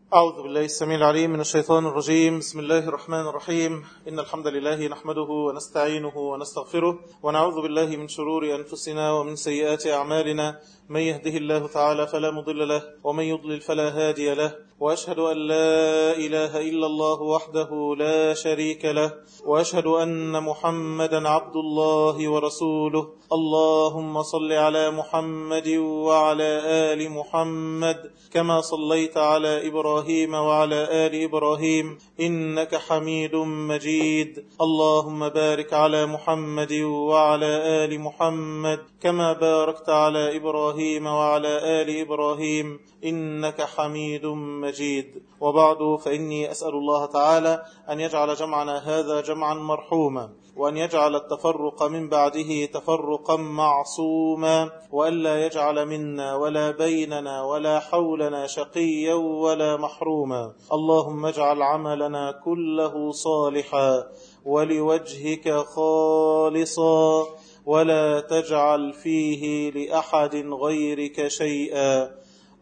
أعوذ بالله السميع العليم من الشيطان الرجيم بسم الله الرحمن الرحيم إن الحمد لله نحمده ونستعينه ونستغفره ونعوذ بالله من شرور أنفسنا ومن سيئات أعمالنا من يهده الله تعالى فلا مضل له ومن يضلل فلا هادي له وأشهد أن لا إله إلا الله وحده لا شريك له وأشهد أن محمدا عبد الله ورسوله اللهم صل على محمد وعلى آل محمد كما صليت على إبراهيم وعلى آل إبراهيم إنك حميد مجيد اللهم بارك على محمد وعلى آل محمد كما باركت على إبراهيم وعلى آل إبراهيم إنك حميد مجيد وبعد فإني أسأل الله تعالى أن يجعل جمعنا هذا جمعا مرحوما وأن يجعل التفرق من بعده تفرقا معصوما وألا يجعل منا ولا بيننا ولا حولنا شقيا ولا محروما اللهم اجعل عملنا كله صالحا ولوجهك خالصا ولا تجعل فيه لأحد غيرك شيئا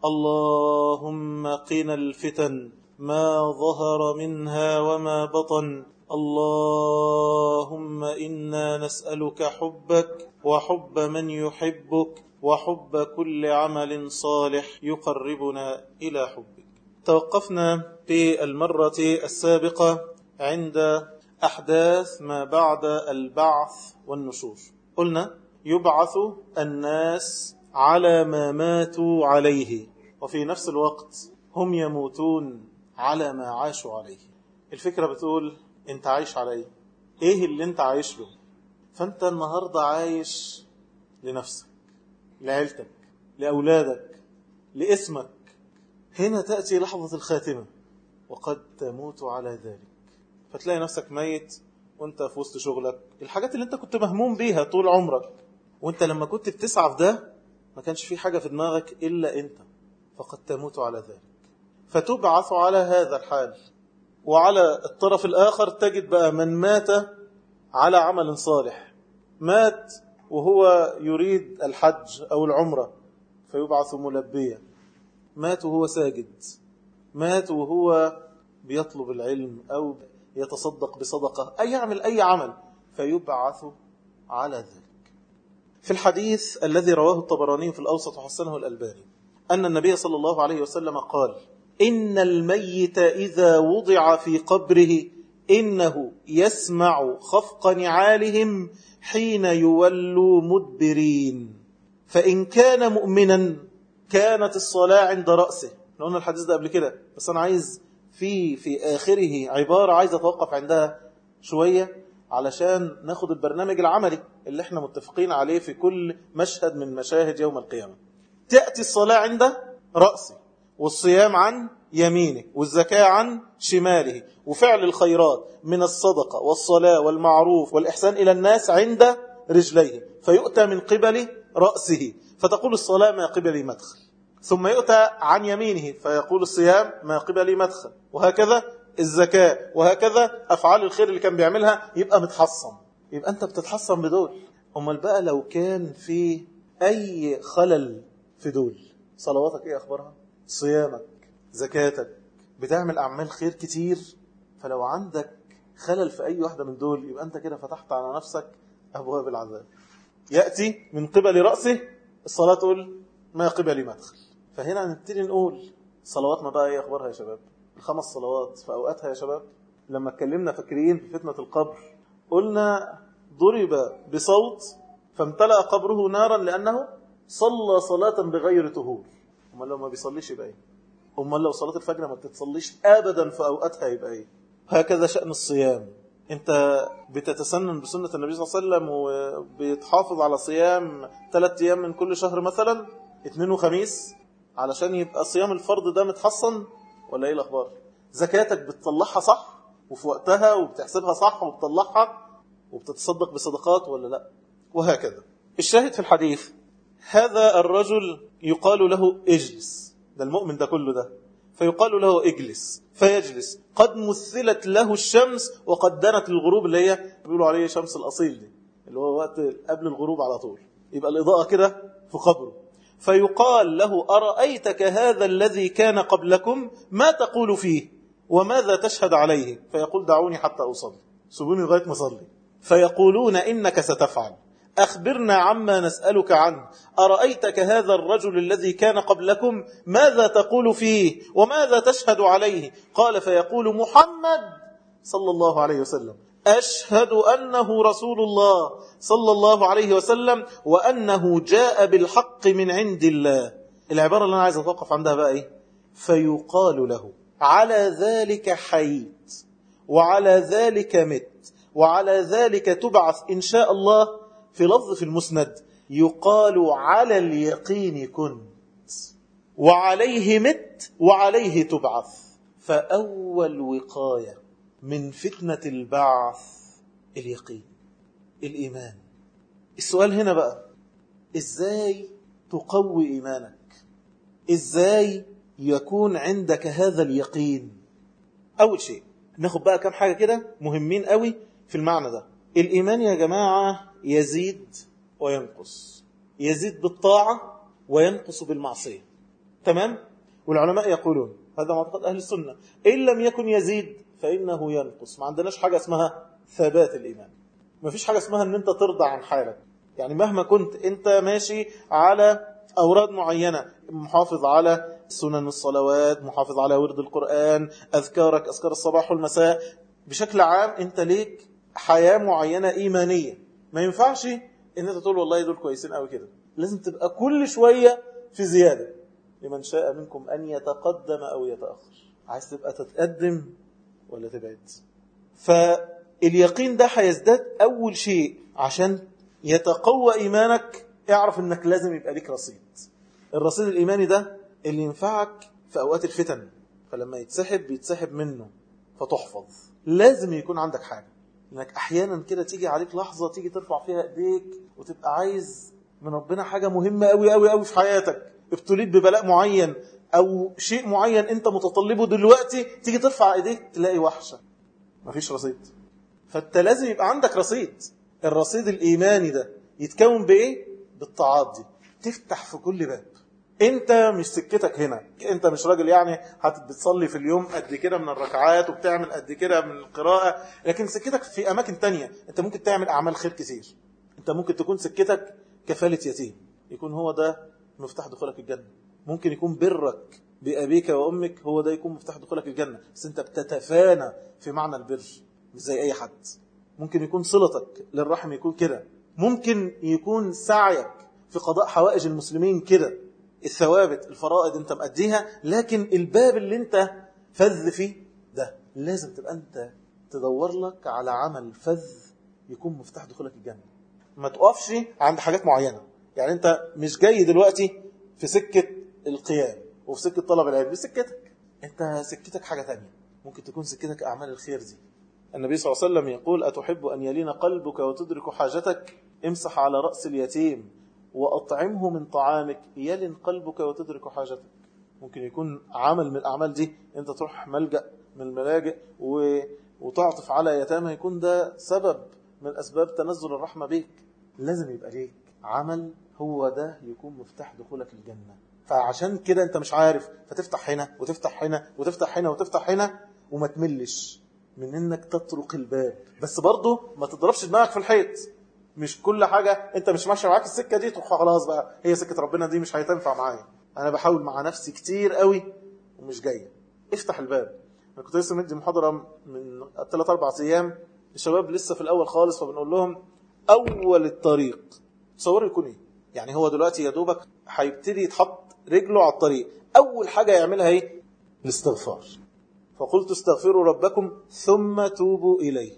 اللهم قنا الفتن ما ظهر منها وما بطن اللهم إنا نسألك حبك وحب من يحبك وحب كل عمل صالح يقربنا إلى حبك توقفنا في المرة السابقة عند أحداث ما بعد البعث والنشور قلنا يبعث الناس على ما ماتوا عليه وفي نفس الوقت هم يموتون على ما عاشوا عليه الفكرة بتقول انت عايش على ايه ايه اللي انت عايش له فانت النهاردة عايش لنفسك لعيلتك لأولادك لاسمك هنا تأتي لحظة الخاتمة وقد تموت على ذلك فتلاقي نفسك ميت وانت في وسط شغلك الحاجات اللي انت كنت مهموم بيها طول عمرك وانت لما كنت بتسعى في ده ما كانش في حاجة في دماغك إلا انت فقد تموت على ذلك فتبعث على هذا الحال وعلى الطرف الآخر تجد بقى من مات على عمل صالح مات وهو يريد الحج أو العمرة فيبعث ملبيا مات وهو ساجد مات وهو بيطلب العلم أو يتصدق بصدقة أي يعمل أي عمل فيبعث على ذلك في الحديث الذي رواه الطبراني في الأوسط وحسنه الألباني أن النبي صلى الله عليه وسلم قال إن الميت إذا وضع في قبره إنه يسمع خفق نعالهم حين يولوا مدبرين فإن كان مؤمنا كانت الصلاة عند رأسه قلنا الحديث ده قبل كده بس أنا عايز في في آخره عبارة عايز أتوقف عندها شوية علشان ناخد البرنامج العملي اللي احنا متفقين عليه في كل مشهد من مشاهد يوم القيامة تأتي الصلاة عند رأسه والصيام عن يمينه والزكاة عن شماله وفعل الخيرات من الصدقة والصلاة والمعروف والإحسان إلى الناس عند رجليه فيؤتى من قبل رأسه فتقول الصلاة ما قبل مدخل ثم يؤتى عن يمينه فيقول الصيام ما قبل مدخل وهكذا الزكاة وهكذا أفعال الخير اللي كان بيعملها يبقى متحصن يبقى أنت بتتحصن بدول أمال بقى لو كان في أي خلل في دول صلواتك إيه أخبارها صيامك زكاتك بتعمل أعمال خير كتير فلو عندك خلل في أي واحدة من دول يبقى أنت كده فتحت على نفسك أبواب العذاب يأتي من قبل رأسه الصلاة تقول ما قبل مدخل فهنا نبتدي نقول صلواتنا بقى ايه اخبارها يا شباب الخمس صلوات في اوقاتها يا شباب لما اتكلمنا فاكرين في فتنة القبر قلنا ضرب بصوت فامتلأ قبره نارا لأنه صلى صلاة بغير طهور امال لو ما بيصليش يبقى ايه امال لو صلاة الفجر ما بتتصليش ابدا في اوقاتها يبقى ايه هكذا شأن الصيام انت بتتسنن بسنة النبي صلى الله عليه وسلم وبتحافظ على صيام ثلاث ايام من كل شهر مثلا اثنين وخميس علشان يبقى صيام الفرض ده متحصن ولا ايه الاخبار زكاتك بتطلعها صح وفي وقتها وبتحسبها صح وبتطلعها وبتتصدق بصدقات ولا لا وهكذا الشاهد في الحديث هذا الرجل يقال له اجلس ده المؤمن ده كله ده فيقال له اجلس فيجلس قد مثلت له الشمس وقد دنت الغروب اللي هي بيقولوا عليه شمس الأصيل دي اللي هو وقت قبل الغروب على طول يبقى الإضاءة كده في قبره فيقال له أرأيتك هذا الذي كان قبلكم ما تقول فيه وماذا تشهد عليه فيقول دعوني حتى أصلي سيبوني لغاية ما أصلي فيقولون إنك ستفعل أخبرنا عما نسألك عنه أرأيتك هذا الرجل الذي كان قبلكم ماذا تقول فيه وماذا تشهد عليه قال فيقول محمد صلى الله عليه وسلم أشهد أنه رسول الله صلى الله عليه وسلم وأنه جاء بالحق من عند الله العبارة اللي أنا عايز أتوقف عندها بقى إيه فيقال له على ذلك حييت وعلى ذلك مت وعلى ذلك تبعث إن شاء الله في لفظ في المسند يقال على اليقين كنت وعليه مت وعليه تبعث فأول وقاية من فتنة البعث اليقين الإيمان السؤال هنا بقى إزاي تقوي إيمانك إزاي يكون عندك هذا اليقين أول شيء ناخد بقى كم حاجة كده مهمين قوي في المعنى ده الإيمان يا جماعة يزيد وينقص يزيد بالطاعة وينقص بالمعصية تمام والعلماء يقولون هذا معتقد أهل السنة إن لم يكن يزيد فإنه ينقص ما عندناش حاجة اسمها ثبات الإيمان ما فيش حاجة اسمها أن أنت ترضى عن حالك يعني مهما كنت أنت ماشي على أوراد معينة محافظ على سنن الصلوات محافظ على ورد القرآن أذكارك أذكار الصباح والمساء بشكل عام أنت ليك حياة معينة إيمانية ما ينفعش أن أنت تقول والله دول كويسين قوي كده لازم تبقى كل شوية في زيادة لمن شاء منكم أن يتقدم أو يتأخر عايز تبقى تتقدم ولا تبعد فاليقين ده هيزداد أول شيء عشان يتقوى إيمانك اعرف أنك لازم يبقى ليك رصيد الرصيد الإيماني ده اللي ينفعك في أوقات الفتن فلما يتسحب بيتسحب منه فتحفظ لازم يكون عندك حاجة انك احيانا كده تيجي عليك لحظة تيجي ترفع فيها ايديك وتبقى عايز من ربنا حاجة مهمة قوي قوي قوي في حياتك ابتليت ببلاء معين او شيء معين انت متطلبه دلوقتي تيجي ترفع ايديك تلاقي وحشة مفيش رصيد فانت لازم يبقى عندك رصيد الرصيد الايماني ده يتكون بايه بالطاعات دي تفتح في كل باب انت مش سكتك هنا انت مش راجل يعني بتصلي في اليوم قد كده من الركعات وبتعمل قد كده من القراءة لكن سكتك في اماكن تانية انت ممكن تعمل اعمال خير كتير انت ممكن تكون سكتك كفالة يتيم يكون هو ده مفتاح دخولك الجنة ممكن يكون برك بأبيك وأمك هو ده يكون مفتاح دخولك الجنة بس انت بتتفانى في معنى البر مش زي أي حد ممكن يكون صلتك للرحم يكون كده ممكن يكون سعيك في قضاء حوائج المسلمين كده الثوابت الفرائض انت مأديها لكن الباب اللي انت فذ فيه ده لازم تبقى انت تدور لك على عمل فذ يكون مفتاح دخولك الجنة ما تقفش عند حاجات معينة يعني انت مش جاي دلوقتي في سكة القيام وفي سكة طلب العلم دي سكتك انت سكتك حاجة تانية ممكن تكون سكتك أعمال الخير دي النبي صلى الله عليه وسلم يقول أتحب أن يلين قلبك وتدرك حاجتك امسح على رأس اليتيم وأطعمه من طعامك يلن قلبك وتدرك حاجتك ممكن يكون عمل من الأعمال دي أنت تروح ملجأ من الملاجئ و... وتعطف على يتامى يكون ده سبب من أسباب تنزل الرحمة بيك لازم يبقى ليك عمل هو ده يكون مفتاح دخولك الجنة فعشان كده أنت مش عارف فتفتح هنا وتفتح هنا وتفتح هنا وتفتح هنا وما تملش من انك تطرق الباب بس برضه ما تضربش دماغك في الحيط مش كل حاجة انت مش ماشي معاك السكة دي خلاص بقى هي سكة ربنا دي مش هيتنفع معايا انا بحاول مع نفسي كتير قوي ومش جاية افتح الباب انا كنت لسه مدي محاضرة من ثلاث اربع ايام الشباب لسه في الاول خالص فبنقول لهم اول الطريق تصور يكون ايه يعني هو دلوقتي يا دوبك هيبتدي يتحط رجله على الطريق اول حاجة يعملها ايه الاستغفار فقلت استغفروا ربكم ثم توبوا إليه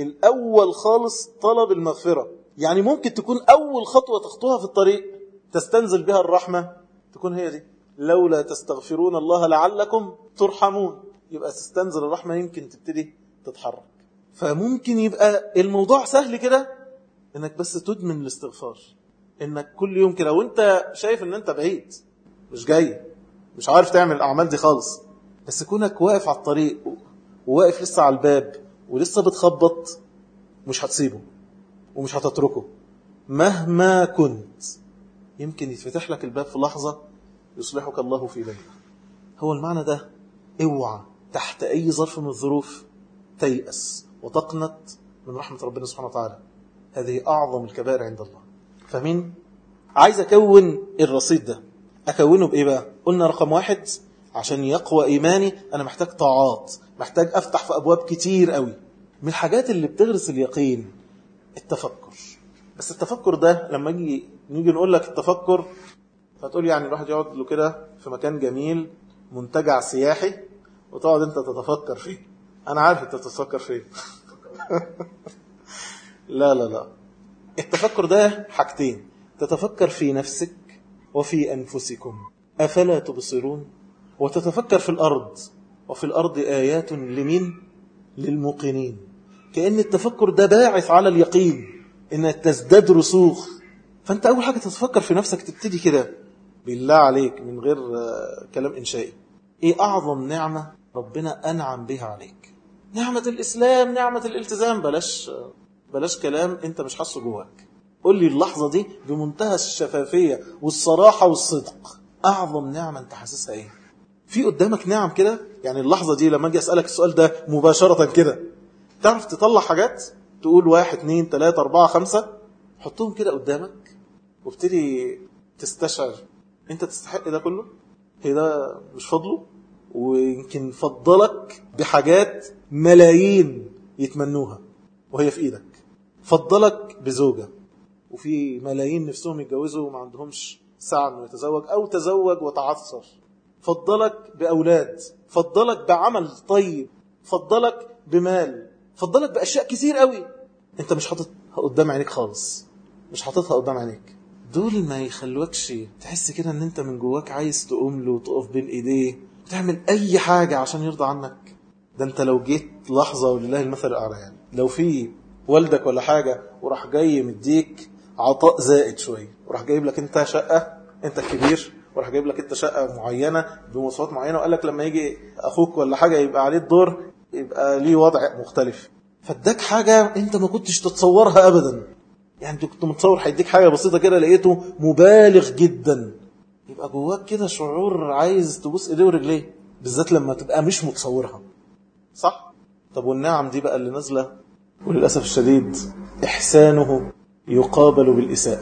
الأول خالص طلب المغفرة يعني ممكن تكون أول خطوة تخطوها في الطريق تستنزل بها الرحمة تكون هي دي لولا تستغفرون الله لعلكم ترحمون يبقى تستنزل الرحمة يمكن تبتدي تتحرك فممكن يبقى الموضوع سهل كده انك بس تدمن الاستغفار انك كل يوم كده وانت شايف ان انت بعيد مش جاي مش عارف تعمل الاعمال دي خالص بس كونك واقف على الطريق وواقف لسه على الباب ولسه بتخبط مش هتسيبه ومش هتتركه مهما كنت يمكن يتفتح لك الباب في لحظة يصلحك الله في ليلة هو المعنى ده اوعى تحت أي ظرف من الظروف تيأس وتقنط من رحمة ربنا سبحانه وتعالى هذه أعظم الكبائر عند الله فمين عايز أكون الرصيد ده أكونه بإيه بقى قلنا رقم واحد عشان يقوى إيماني أنا محتاج طاعات محتاج أفتح في أبواب كتير قوي من الحاجات اللي بتغرس اليقين التفكر بس التفكر ده لما نيجي نيجي نقول لك التفكر فتقول يعني الواحد يقعد له كده في مكان جميل منتجع سياحي وتقعد انت تتفكر فيه انا عارف انت تتفكر فيه لا لا لا التفكر ده حاجتين تتفكر في نفسك وفي أنفسكم أفلا تبصرون وتتفكر في الأرض وفي الأرض آيات لمين للموقنين كأن التفكر ده باعث على اليقين إنها تزداد رسوخ فأنت أول حاجة تتفكر في نفسك تبتدي كده بالله عليك من غير كلام إنشائي إيه أعظم نعمة ربنا أنعم بها عليك نعمة الإسلام نعمة الالتزام بلاش بلاش كلام أنت مش حاسه جواك قول لي اللحظة دي بمنتهى الشفافية والصراحة والصدق أعظم نعمة أنت حاسسها إيه في قدامك نعم كده يعني اللحظة دي لما أجي أسألك السؤال ده مباشرة كده تعرف تطلع حاجات تقول واحد اتنين تلاتة أربعة خمسة حطهم كده قدامك وابتدي تستشعر أنت تستحق ده كله هي ده مش فضله ويمكن فضلك بحاجات ملايين يتمنوها وهي في إيدك فضلك بزوجة وفي ملايين نفسهم يتجوزوا وما عندهمش ساعة انه يتزوج أو تزوج وتعثر فضلك بأولاد فضلك بعمل طيب فضلك بمال فضلك بأشياء كتير قوي انت مش حاططها قدام عينيك خالص مش حاططها قدام عينيك دول ما يخلوكش تحس كده ان انت من جواك عايز تقوم له وتقف بين ايديه وتعمل اي حاجة عشان يرضى عنك ده انت لو جيت لحظة ولله المثل الاعلى يعني لو في والدك ولا حاجة وراح جاي مديك عطاء زائد شوية وراح جايب لك انت شقة انت الكبير وراح جايب لك انت شقة معينة بمواصفات معينة وقال لك لما يجي اخوك ولا حاجة يبقى عليه الدور يبقى ليه وضع مختلف فاداك حاجة انت ما كنتش تتصورها ابدا يعني انت كنت متصور هيديك حاجة بسيطة كده لقيته مبالغ جدا يبقى جواك كده شعور عايز تبوس ايديه ورجليه بالذات لما تبقى مش متصورها صح طب والنعم دي بقى اللي نازله وللاسف الشديد احسانه يقابل بالاساءه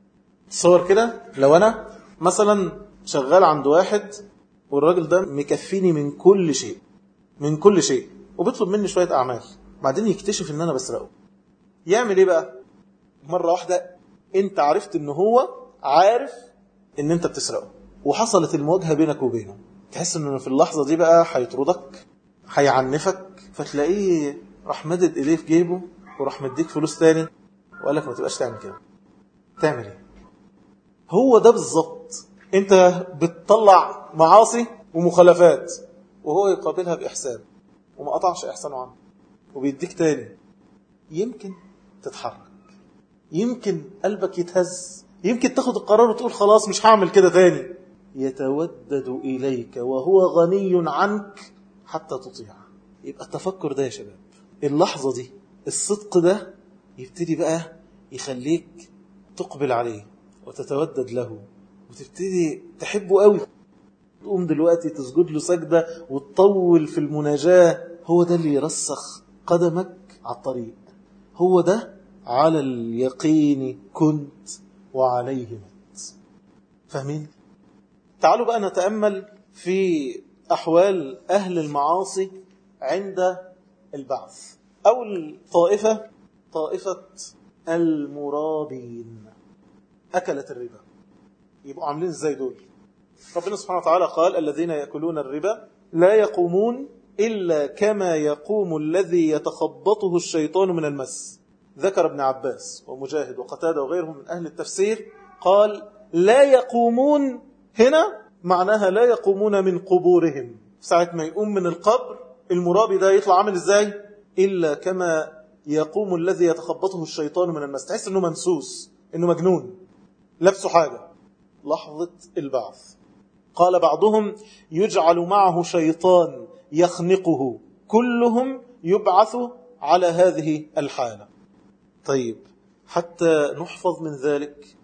تصور كده لو انا مثلا شغال عند واحد والراجل ده مكفيني من كل شيء من كل شيء وبيطلب مني شويه اعمال بعدين يكتشف ان انا بسرقه يعمل ايه بقى مره واحده انت عرفت ان هو عارف ان انت بتسرقه وحصلت المواجهه بينك وبينه تحس انه في اللحظه دي بقى هيطردك هيعنفك فتلاقيه راح مدد ايديه في جيبه وراح مديك فلوس تاني وقال لك ما تبقاش تعمل كده تعمل ايه هو ده بالظبط انت بتطلع معاصي ومخالفات وهو يقابلها باحسان وما قطعش احسانه عنه وبيديك تاني يمكن تتحرك يمكن قلبك يتهز يمكن تاخد القرار وتقول خلاص مش هعمل كده تاني يتودد إليك وهو غني عنك حتى تطيعه يبقى التفكر ده يا شباب اللحظة دي الصدق ده يبتدي بقى يخليك تقبل عليه وتتودد له وتبتدي تحبه قوي تقوم دلوقتي تسجد له سجدة وتطول في المناجاة هو ده اللي يرسخ قدمك على الطريق هو ده على اليقين كنت وعليه مت فاهمين؟ تعالوا بقى نتأمل في أحوال أهل المعاصي عند البعث أول طائفة طائفة المرابين أكلت الربا يبقوا عاملين ازاي دول ربنا سبحانه وتعالى قال الذين يأكلون الربا لا يقومون إلا كما يقوم الذي يتخبطه الشيطان من المس ذكر ابن عباس ومجاهد وقتادة وغيرهم من أهل التفسير قال لا يقومون هنا معناها لا يقومون من قبورهم ساعة ما يقوم من القبر المرابي ده يطلع عامل ازاي إلا كما يقوم الذي يتخبطه الشيطان من المس تحس انه منسوس انه مجنون لبسه حاجة لحظة البعث قال بعضهم يجعل معه شيطان يخنقه كلهم يبعث على هذه الحالة طيب حتى نحفظ من ذلك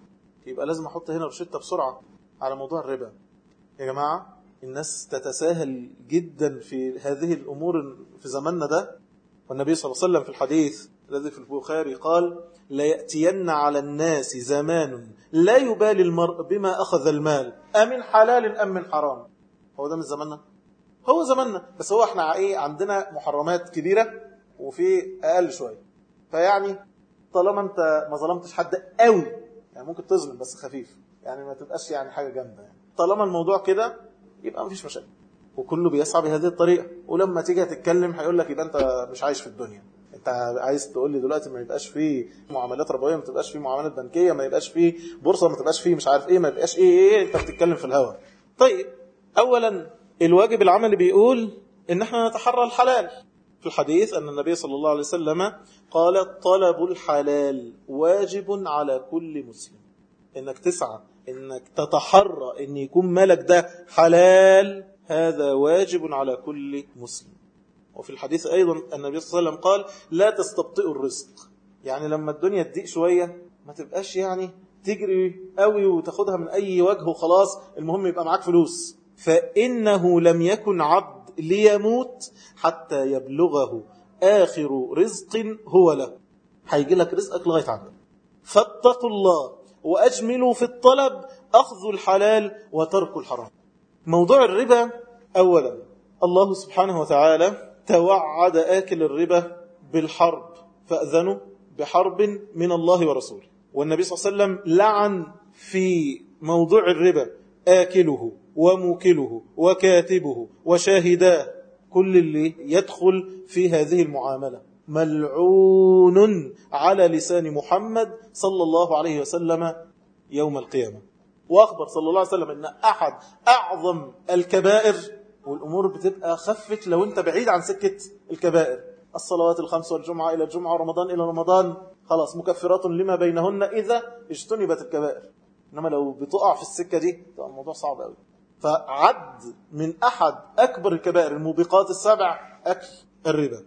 يبقى لازم احط هنا روشته بسرعه على موضوع الربا يا جماعه الناس تتساهل جدا في هذه الامور في زماننا ده والنبي صلى الله عليه وسلم في الحديث الذي في البخاري قال ليأتين على الناس زمان لا يبالي المرء بما أخذ المال أمن حلال أم من حرام هو ده من زماننا هو زماننا بس هو احنا ايه عندنا محرمات كبيرة وفي أقل شوية فيعني طالما انت ما ظلمتش حد قوي يعني ممكن تظلم بس خفيف يعني ما تبقاش يعني حاجة جامدة يعني طالما الموضوع كده يبقى مفيش مشاكل وكله بيسعى بهذه الطريقة ولما تيجي تتكلم هيقول لك يبقى انت مش عايش في الدنيا انت عايز تقول لي دلوقتي ما يبقاش فيه معاملات ربويه ما تبقاش فيه معاملات بنكيه ما يبقاش فيه بورصه ما تبقاش فيه مش عارف ايه ما يبقاش ايه ايه, إيه انت بتتكلم في الهوا طيب اولا الواجب العملي بيقول ان احنا نتحرى الحلال في الحديث ان النبي صلى الله عليه وسلم قال طلب الحلال واجب على كل مسلم انك تسعى انك تتحرى ان يكون مالك ده حلال هذا واجب على كل مسلم وفي الحديث أيضا النبي صلى الله عليه وسلم قال لا تستبطئوا الرزق يعني لما الدنيا تضيق شوية ما تبقاش يعني تجري قوي وتاخدها من أي وجه وخلاص المهم يبقى معاك فلوس فإنه لم يكن عبد ليموت حتى يبلغه آخر رزق هو له هيجي لك رزقك لغاية عندك فاتقوا الله وأجملوا في الطلب أخذ الحلال وترك الحرام موضوع الربا أولا الله سبحانه وتعالى توعد آكل الربا بالحرب فأذنوا بحرب من الله ورسوله والنبي صلى الله عليه وسلم لعن في موضوع الربا آكله وموكله وكاتبه وشاهداه كل اللي يدخل في هذه المعاملة ملعون على لسان محمد صلى الله عليه وسلم يوم القيامة وأخبر صلى الله عليه وسلم أن أحد أعظم الكبائر والأمور بتبقى خفت لو أنت بعيد عن سكة الكبائر الصلوات الخمس والجمعة إلى الجمعة ورمضان إلى رمضان خلاص مكفرات لما بينهن إذا اجتنبت الكبائر إنما لو بتقع في السكة دي تبقى الموضوع صعب قوي فعد من أحد أكبر الكبائر الموبقات السبع أكل الربا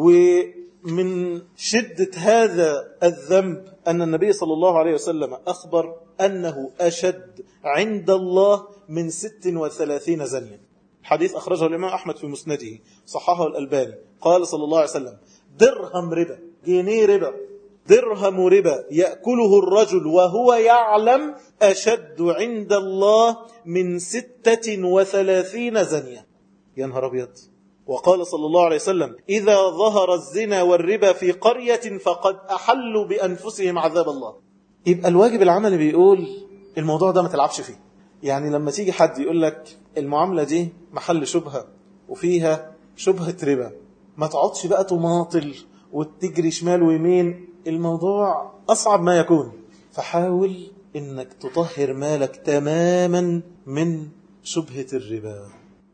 ومن شدة هذا الذنب أن النبي صلى الله عليه وسلم أخبر أنه أشد عند الله من ست وثلاثين زنيا حديث أخرجه الإمام أحمد في مسنده صححه الألباني قال صلى الله عليه وسلم درهم ربا جنيه ربا درهم ربا يأكله الرجل وهو يعلم أشد عند الله من ستة وثلاثين زنية يا نهار أبيض وقال صلى الله عليه وسلم إذا ظهر الزنا والربا في قرية فقد أحلوا بأنفسهم عذاب الله يبقى الواجب العملي بيقول الموضوع ده ما تلعبش فيه يعني لما تيجي حد يقول لك المعاملة دي محل شبهة وفيها شبهة ربا ما تقعدش بقى تماطل وتجري شمال ويمين الموضوع أصعب ما يكون فحاول إنك تطهر مالك تماما من شبهة الربا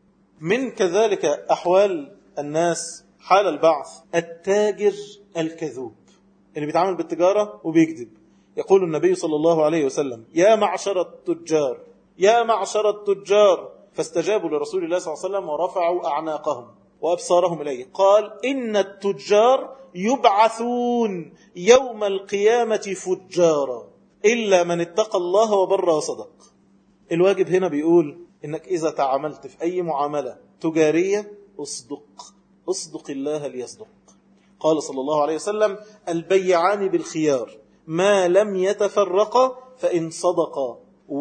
من كذلك أحوال الناس حال البعث التاجر الكذوب اللي بيتعامل بالتجارة وبيكذب يقول النبي صلى الله عليه وسلم يا معشر التجار يا معشر التجار فاستجابوا لرسول الله صلى الله عليه وسلم ورفعوا أعناقهم وأبصارهم إليه قال إن التجار يبعثون يوم القيامة فجارا إلا من اتقى الله وبر وصدق الواجب هنا بيقول إنك إذا تعاملت في أي معاملة تجارية أصدق أصدق الله ليصدق قال صلى الله عليه وسلم البيعان بالخيار ما لم يتفرقا فإن صدقا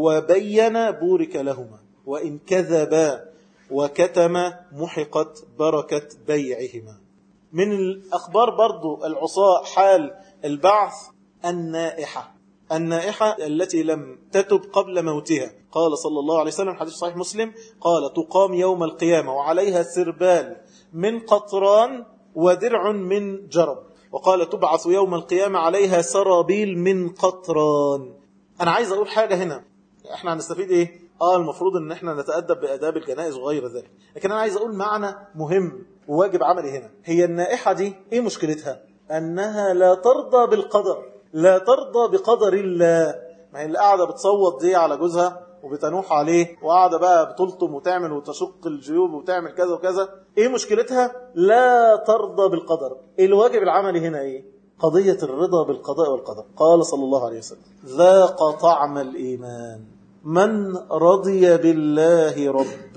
وبين بورك لهما وإن كذبا وكتم محقت بركة بيعهما من الأخبار برضو العصاء حال البعث النائحة النائحة التي لم تتب قبل موتها قال صلى الله عليه وسلم حديث صحيح مسلم قال تقام يوم القيامة وعليها سربال من قطران ودرع من جرب وقال تبعث يوم القيامة عليها سرابيل من قطران أنا عايز أقول حاجة هنا احنا هنستفيد ايه اه المفروض ان احنا نتأدب بأداب الجنائز وغير ذلك لكن انا عايز اقول معنى مهم وواجب عملي هنا هي النائحة دي ايه مشكلتها انها لا ترضى بالقدر لا ترضى بقدر الله ما هي اللي قاعدة بتصوت دي على جوزها وبتنوح عليه وقاعدة بقى بتلطم وتعمل وتشق الجيوب وتعمل كذا وكذا ايه مشكلتها لا ترضى بالقدر الواجب العملي هنا ايه قضية الرضا بالقضاء والقدر قال صلى الله عليه وسلم ذاق طعم الإيمان من رضي بالله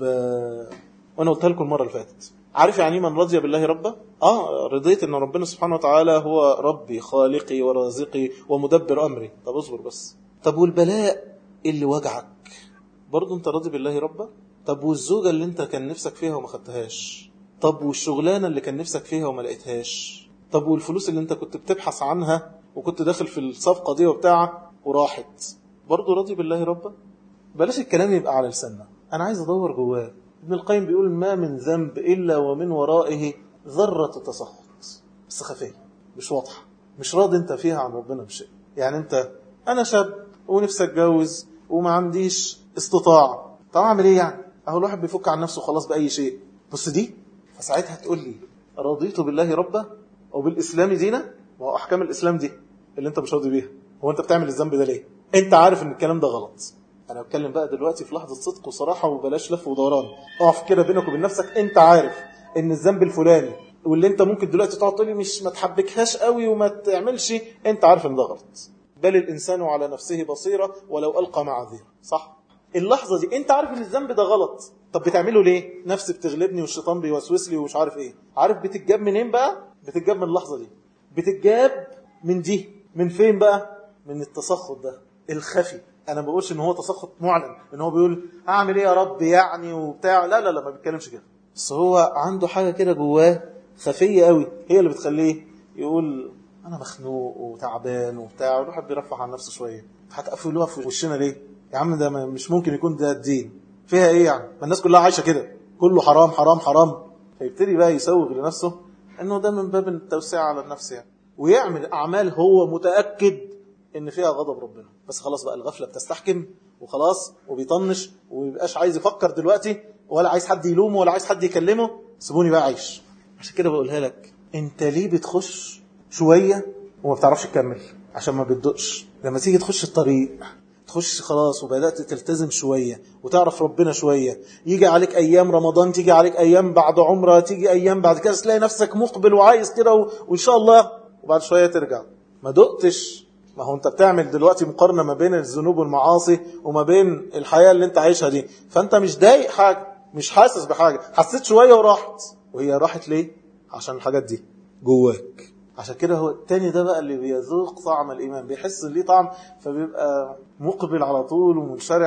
ربا وأنا قلت لكم المرة اللي فاتت عارف يعني من رضي بالله ربا؟ آه رضيت أن ربنا سبحانه وتعالى هو ربي خالقي ورازقي ومدبر أمري طب اصبر بس طب والبلاء اللي وجعك برضه أنت راضي بالله ربا؟ طب والزوجة اللي أنت كان نفسك فيها وما خدتهاش؟ طب والشغلانة اللي كان نفسك فيها وما لقيتهاش؟ طب والفلوس اللي أنت كنت بتبحث عنها وكنت داخل في الصفقة دي وبتاع وراحت برضه راضي بالله ربا؟ بلاش الكلام يبقى على لساننا أنا عايز أدور جواه ابن القيم بيقول ما من ذنب إلا ومن ورائه ذرة تسخط بس خفية مش واضحة مش راضي انت فيها عن ربنا بشيء يعني انت انا شاب ونفسي اتجوز وما عنديش استطاع طب اعمل ايه يعني اهو الواحد بيفك عن نفسه خلاص باي شيء بص دي فساعتها تقول لي رضيت بالله ربا وبالاسلام دينا ما هو احكام الاسلام دي اللي انت مش راضي بيها هو انت بتعمل الذنب ده ليه انت عارف ان الكلام ده غلط انا بتكلم بقى دلوقتي في لحظه صدق وصراحه وبلاش لف ودوران اقف كده بينك وبين نفسك انت عارف ان الذنب الفلاني واللي انت ممكن دلوقتي تقعد تقول لي مش ما تحبكهاش قوي وما تعملش انت عارف ان ده غلط بل الانسان على نفسه بصيره ولو القى معاذيره صح اللحظه دي انت عارف ان الذنب ده غلط طب بتعمله ليه نفسي بتغلبني والشيطان بيوسوس لي ومش عارف ايه عارف بتتجاب منين بقى بتتجاب من اللحظه دي بتتجاب من دي من فين بقى من التسخط ده الخفي انا ما بقولش ان هو تسخط معلن ان هو بيقول اعمل ايه يا رب يعني وبتاع لا لا لا ما بيتكلمش كده بس هو عنده حاجه كده جواه خفيه قوي هي اللي بتخليه يقول انا مخنوق وتعبان وبتاع والواحد بيرفع عن نفسه شويه هتقفلوها في وشنا ليه يا عم ده مش ممكن يكون ده الدين فيها ايه يعني ما الناس كلها عايشه كده كله حرام حرام حرام فيبتدي بقى يسوغ لنفسه انه ده من باب التوسعه على النفس يعني ويعمل اعمال هو متاكد ان فيها غضب ربنا بس خلاص بقى الغفله بتستحكم وخلاص وبيطنش ومبيبقاش عايز يفكر دلوقتي ولا عايز حد يلومه ولا عايز حد يكلمه سيبوني بقى عايش عشان كده بقولها لك انت ليه بتخش شويه وما بتعرفش تكمل عشان ما بتدقش لما تيجي تخش الطريق تخش خلاص وبدات تلتزم شويه وتعرف ربنا شويه يجي عليك ايام رمضان تيجي عليك ايام بعد عمره تيجي ايام بعد كده تلاقي نفسك مقبل وعايز كده و... وان شاء الله وبعد شويه ترجع ما دقتش ما هو انت بتعمل دلوقتي مقارنه ما بين الذنوب والمعاصي وما بين الحياه اللي انت عايشها دي فانت مش ضايق حاجه مش حاسس بحاجه حسيت شويه وراحت وهي راحت ليه عشان الحاجات دي جواك عشان كده هو التاني ده بقى اللي بيذوق طعم الايمان بيحس ان ليه طعم فبيبقى مقبل على طول ومنشرح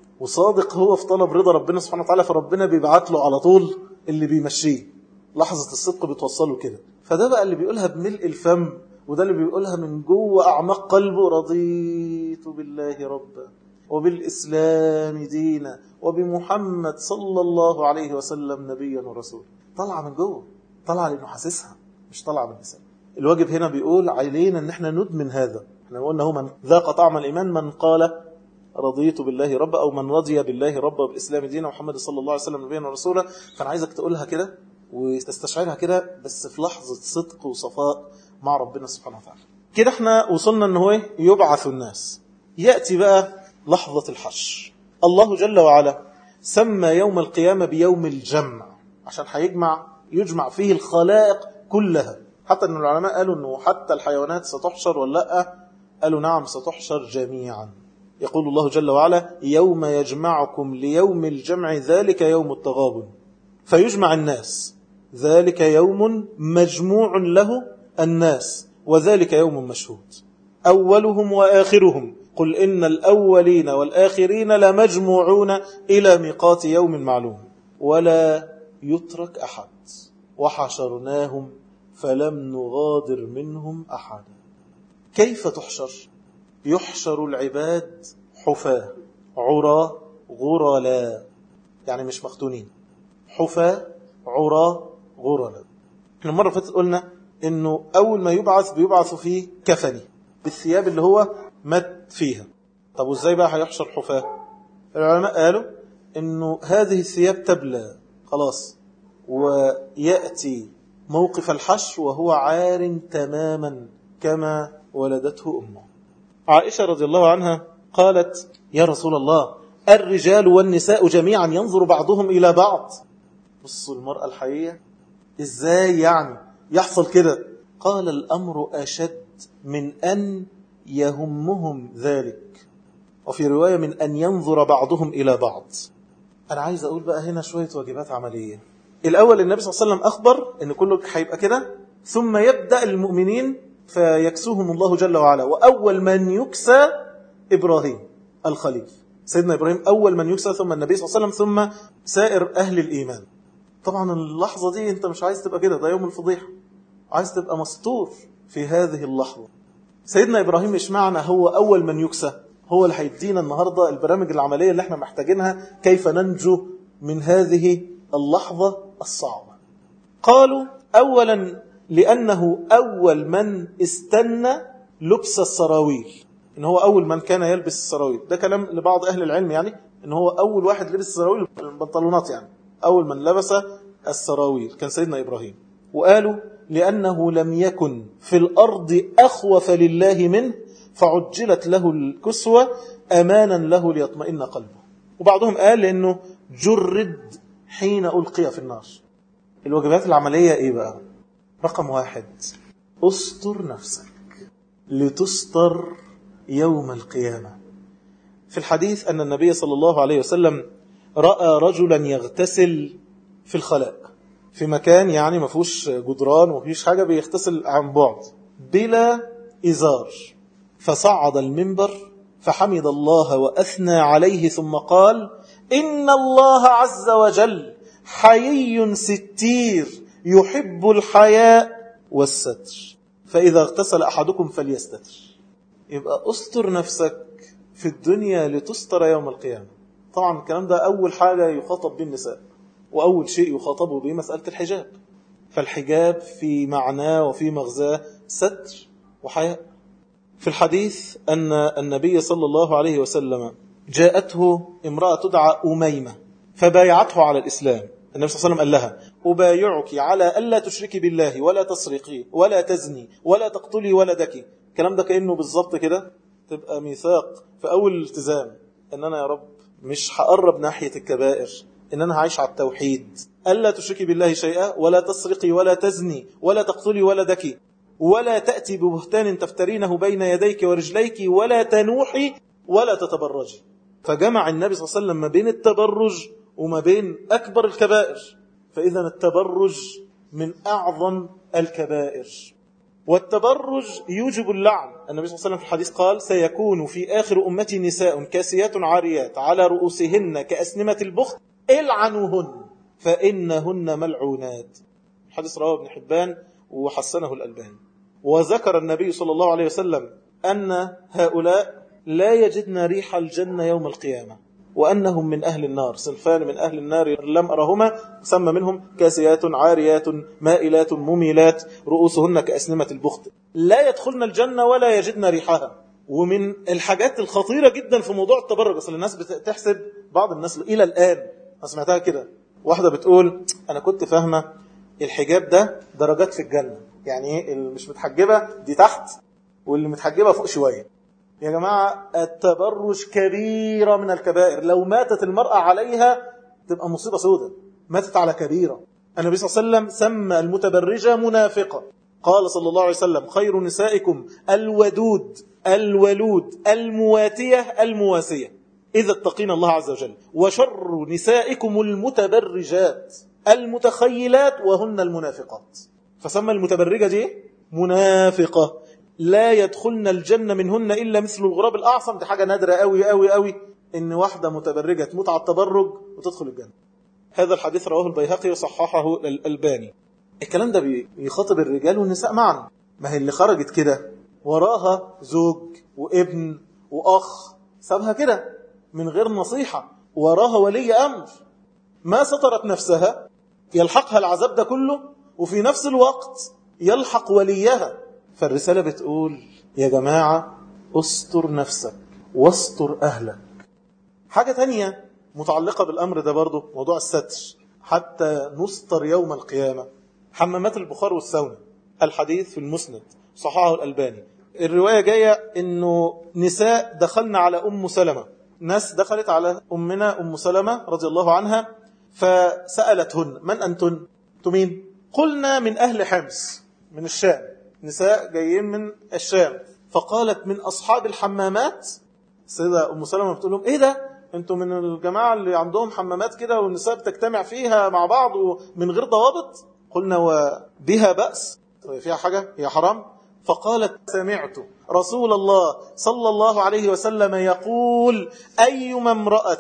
وصادق هو في طلب رضا ربنا سبحانه وتعالى فربنا بيبعت له على طول اللي بيمشيه لحظه الصدق بتوصله كده فده بقى اللي بيقولها بملء الفم وده اللي بيقولها من جوه أعماق قلبه رضيت بالله ربا وبالإسلام دينا وبمحمد صلى الله عليه وسلم نبيا ورسولا طلع من جوه طلع لأنه حاسسها مش طلع من لسانه الواجب هنا بيقول علينا ان احنا ندمن هذا احنا قلنا هو من ذاق طعم الإيمان من قال رضيت بالله ربا أو من رضي بالله ربا وبالإسلام دينا ومحمد صلى الله عليه وسلم نبيا ورسولا فأنا عايزك تقولها كده وتستشعرها كده بس في لحظة صدق وصفاء مع ربنا سبحانه وتعالى كده احنا وصلنا ان هو يبعث الناس يأتي بقى لحظة الحشر الله جل وعلا سمى يوم القيامة بيوم الجمع عشان هيجمع يجمع فيه الخلائق كلها حتى ان العلماء قالوا انه حتى الحيوانات ستحشر ولا لا قالوا نعم ستحشر جميعا يقول الله جل وعلا يوم يجمعكم ليوم الجمع ذلك يوم التغابن فيجمع الناس ذلك يوم مجموع له الناس وذلك يوم مشهود أولهم وآخرهم قل إن الأولين والآخرين لمجموعون إلى ميقات يوم معلوم ولا يترك أحد وحشرناهم فلم نغادر منهم أحدا كيف تحشر يحشر العباد حفاة عرى غرلا يعني مش مختونين حفاة عرى غرلا احنا المرة فاتت قلنا انه اول ما يبعث بيبعث في كفني بالثياب اللي هو مات فيها طب وازاي بقى هيحشر حفاة العلماء قالوا انه هذه الثياب تبلى خلاص ويأتي موقف الحشر وهو عار تماما كما ولدته أمه عائشة رضي الله عنها قالت يا رسول الله الرجال والنساء جميعا ينظر بعضهم إلى بعض بصوا المرأة الحقيقية ازاي يعني يحصل كده قال الأمر أشد من أن يهمهم ذلك وفي رواية من أن ينظر بعضهم إلى بعض أنا عايز أقول بقى هنا شوية واجبات عملية الأول النبي صلى الله عليه وسلم أخبر أن كله هيبقى كده ثم يبدأ المؤمنين فيكسوهم الله جل وعلا وأول من يكسى إبراهيم الخليل سيدنا إبراهيم أول من يكسى ثم النبي صلى الله عليه وسلم ثم سائر أهل الإيمان طبعا اللحظة دي أنت مش عايز تبقى كده ده يوم الفضيحة عايز تبقى مستور في هذه اللحظة سيدنا إبراهيم مش معنى هو أول من يكسى هو اللي هيدينا النهاردة البرامج العملية اللي احنا محتاجينها كيف ننجو من هذه اللحظة الصعبة قالوا أولا لأنه أول من استنى لبس السراويل إن هو أول من كان يلبس السراويل ده كلام لبعض أهل العلم يعني إن هو أول واحد لبس السراويل البنطلونات يعني أول من لبس السراويل كان سيدنا إبراهيم وقالوا لأنه لم يكن في الأرض أخوف لله منه فعجلت له الكسوة أمانا له ليطمئن قلبه وبعضهم قال لأنه جرد حين ألقي في النار الواجبات العملية إيه بقى رقم واحد أستر نفسك لتستر يوم القيامة في الحديث أن النبي صلى الله عليه وسلم رأى رجلا يغتسل في الخلاء في مكان يعني ما فيهوش جدران وما فيش حاجة بيغتسل عن بعد بلا إزار فصعد المنبر فحمد الله وأثنى عليه ثم قال إن الله عز وجل حيي ستير يحب الحياء والستر فإذا اغتسل أحدكم فليستتر يبقى أستر نفسك في الدنيا لتستر يوم القيامة طبعا الكلام ده أول حاجة يخاطب به النساء وأول شيء يخاطبه به مسألة الحجاب فالحجاب في معناه وفي مغزاه ستر وحياء في الحديث أن النبي صلى الله عليه وسلم جاءته امرأة تدعى أميمة فبايعته على الإسلام النبي صلى الله عليه وسلم قال لها أبايعك على ألا تشركي بالله ولا تسرقي ولا تزني ولا تقتلي ولدك الكلام ده كأنه بالظبط كده تبقى ميثاق في أول الالتزام أن أنا يا رب مش هقرب ناحية الكبائر إن أنا هعيش على التوحيد ألا تشركي بالله شيئا ولا تسرقي ولا تزني ولا تقتلي ولدك ولا تأتي ببهتان تفترينه بين يديك ورجليك ولا تنوحي ولا تتبرجي فجمع النبي صلى الله عليه وسلم ما بين التبرج وما بين أكبر الكبائر فإذا التبرج من أعظم الكبائر والتبرج يوجب اللعن النبي صلى الله عليه وسلم في الحديث قال سيكون في آخر أمتي نساء كاسيات عاريات على رؤوسهن كأسنمة البخت العنوهن فإنهن ملعونات حديث رواه ابن حبان وحسنه الألباني وذكر النبي صلى الله عليه وسلم أن هؤلاء لا يجدن ريح الجنة يوم القيامة وأنهم من أهل النار صنفان من أهل النار لم أرهما سمى منهم كاسيات عاريات مائلات مميلات رؤوسهن كأسنمة البخت لا يدخلن الجنة ولا يجدن ريحها ومن الحاجات الخطيرة جدا في موضوع التبرج أصل الناس بتحسب بعض الناس إلى الآن أنا سمعتها كده واحدة بتقول أنا كنت فاهمة الحجاب ده درجات في الجنة يعني ايه اللي مش متحجبة دي تحت واللي متحجبة فوق شوية يا جماعة التبرج كبيرة من الكبائر لو ماتت المرأة عليها تبقى مصيبة سودة ماتت على كبيرة النبي صلى الله عليه وسلم سمى المتبرجة منافقة قال صلى الله عليه وسلم خير نسائكم الودود الولود المواتية المواسية إذا اتقين الله عز وجل وشر نسائكم المتبرجات المتخيلات وهن المنافقات فسمى المتبرجة دي منافقة لا يدخلن الجنة منهن إلا مثل الغراب الأعصم دي حاجة نادرة قوي قوي قوي إن واحدة متبرجة تموت على التبرج وتدخل الجنة هذا الحديث رواه البيهقي وصححه الألباني الكلام ده بيخاطب الرجال والنساء معا ما هي اللي خرجت كده وراها زوج وابن وأخ سابها كده من غير نصيحة وراها ولي أمر ما سترت نفسها يلحقها العذاب ده كله وفي نفس الوقت يلحق وليها فالرسالة بتقول يا جماعة استر نفسك واستر أهلك حاجة تانية متعلقة بالأمر ده برضو موضوع الستر حتى نستر يوم القيامة حمامات البخار والسونة الحديث في المسند صححه الألباني الرواية جاية انه نساء دخلنا على أم سلمة ناس دخلت على أمنا أم سلمة رضي الله عنها فسألتهن من أنتن تمين قلنا من أهل حمص من الشام نساء جايين من الشام فقالت من أصحاب الحمامات السيدة أم سلمة بتقول لهم إيه ده انتوا من الجماعة اللي عندهم حمامات كده والنساء بتجتمع فيها مع بعض ومن غير ضوابط قلنا وبها بأس فيها حاجة هي حرام فقالت سمعت رسول الله صلى الله عليه وسلم يقول أيما امرأة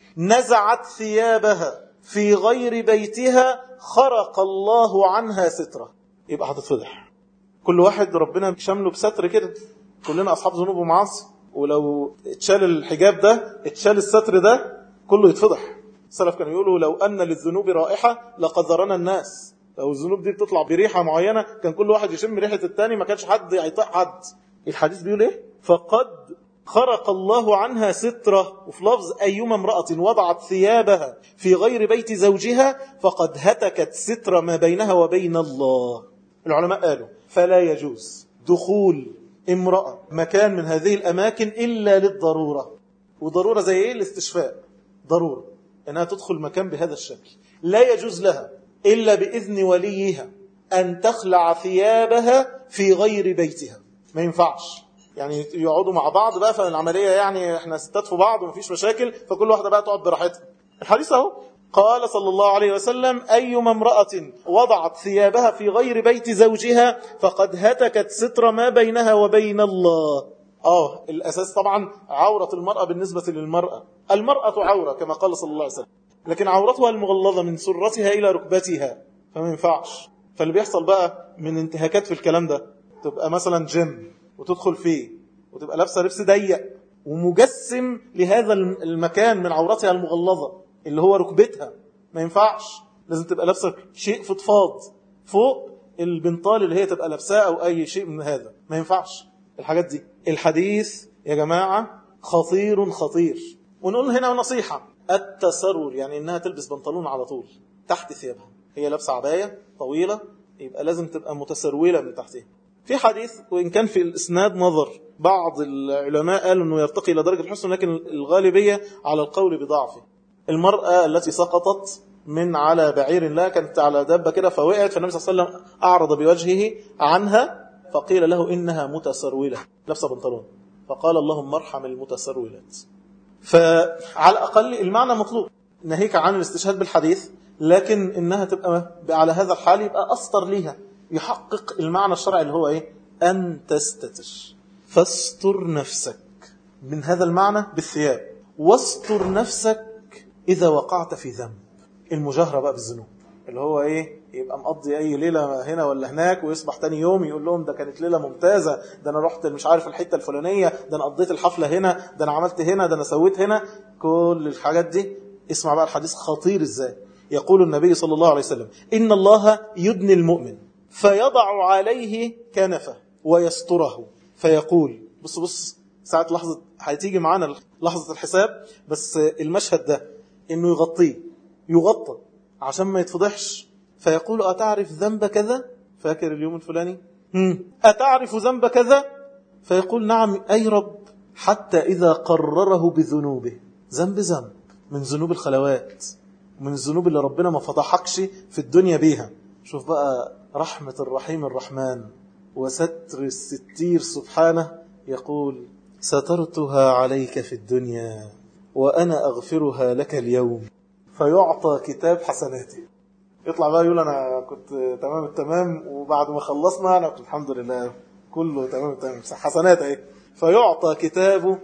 نزعت ثيابها في غير بيتها خرق الله عنها سترة يبقى هتتفضح كل واحد ربنا شامله بستر كده كلنا أصحاب ذنوب ومعاصي ولو اتشال الحجاب ده اتشال الستر ده كله يتفضح السلف كانوا يقولوا لو أن للذنوب رائحة لقذرنا الناس لو الذنوب دي بتطلع بريحة معينة كان كل واحد يشم ريحة التاني ما كانش حد يطيق حد الحديث بيقول ايه فقد خرق الله عنها سترة وفي لفظ أيما امرأة وضعت ثيابها في غير بيت زوجها فقد هتكت ستر ما بينها وبين الله العلماء قالوا فلا يجوز دخول امرأة مكان من هذه الأماكن إلا للضرورة وضرورة زي إيه الاستشفاء ضرورة أنها تدخل مكان بهذا الشكل لا يجوز لها إلا بإذن وليها أن تخلع ثيابها في غير بيتها ما ينفعش يعني يقعدوا مع بعض بقى فالعملية يعني احنا ستات في بعض ومفيش مشاكل فكل واحدة بقى تقعد براحتها الحديث اهو قال صلى الله عليه وسلم أيما امرأة وضعت ثيابها في غير بيت زوجها فقد هتكت ستر ما بينها وبين الله آه الأساس طبعا عورة المرأة بالنسبة للمرأة المرأة عورة كما قال صلى الله عليه وسلم لكن عورتها المغلظة من سرتها إلى ركبتها فما ينفعش فاللي بيحصل بقى من انتهاكات في الكلام ده تبقى مثلا جيم وتدخل فيه وتبقى لابسة لبس ضيق ومجسم لهذا المكان من عورتها المغلظة اللي هو ركبتها ما ينفعش لازم تبقى لابسة شيء فضفاض فوق البنطال اللي هي تبقى لابساه أو أي شيء من هذا ما ينفعش الحاجات دي الحديث يا جماعة خطير خطير ونقول هنا نصيحة التسرل يعني انها تلبس بنطلون على طول تحت ثيابها هي لابسه عبايه طويله يبقى لازم تبقى متسروله من تحتها في حديث وإن كان في الإسناد نظر بعض العلماء قالوا أنه يرتقي إلى درجة الحسن لكن الغالبية على القول بضعفه المرأة التي سقطت من على بعير لا كانت على دابة كده فوقعت فالنبي صلى الله عليه وسلم أعرض بوجهه عنها فقيل له إنها متسرولة لابسه بنطلون فقال اللهم ارحم المتسرولات فعلى الأقل المعنى مطلوب ناهيك عن الاستشهاد بالحديث لكن إنها تبقى على هذا الحال يبقى أسطر ليها يحقق المعنى الشرعي اللي هو إيه أن تستتر فاستر نفسك من هذا المعنى بالثياب واستر نفسك إذا وقعت في ذنب المجاهرة بقى بالذنوب اللي هو إيه يبقى مقضي أي ليلة هنا ولا هناك ويصبح تاني يوم يقول لهم ده كانت ليلة ممتازة ده أنا رحت مش عارف الحتة الفلانية ده أنا قضيت الحفلة هنا ده أنا عملت هنا ده أنا سويت هنا كل الحاجات دي اسمع بقى الحديث خطير إزاي يقول النبي صلى الله عليه وسلم إن الله يدني المؤمن فيضع عليه كنفه ويستره فيقول بص بص ساعة لحظة هتيجي معانا لحظة الحساب بس المشهد ده انه يغطيه يغطى عشان ما يتفضحش فيقول أتعرف ذنب كذا فاكر اليوم الفلاني هم. أتعرف ذنب كذا فيقول نعم أي رب حتى إذا قرره بذنوبه ذنب ذنب من ذنوب الخلوات من الذنوب اللي ربنا ما فضحكش في الدنيا بيها شوف بقى رحمة الرحيم الرحمن وستر الستير سبحانه يقول سترتها عليك في الدنيا وأنا أغفرها لك اليوم فيعطى كتاب حسناتي يطلع بقى يقول أنا كنت تمام التمام وبعد ما خلصنا أنا كنت الحمد لله كله تمام التمام حسنات اهي فيعطى كتاب